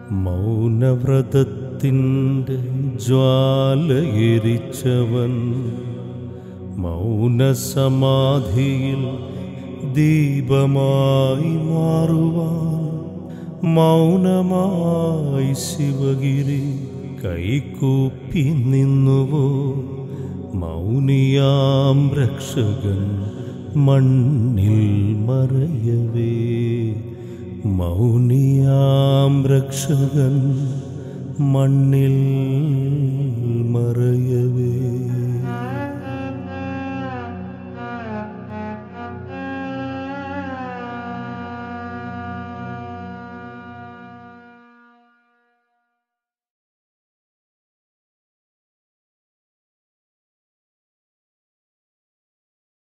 മൗനവ്രതത്തിൻ്റെ ജ്വാലയെരിച്ചവൻ മൗനസമാധിയിൽ ദീപമായി മാറുവാൻ മൗനമായി ശിവഗിരി കൈകൂപ്പി നിന്നുവോ മൗനിയാം രക്ഷകൻ മണ്ണിൽ മറയവേ മൗനിയാം രക്ഷകൻ മണ്ണിൽ മറയവേ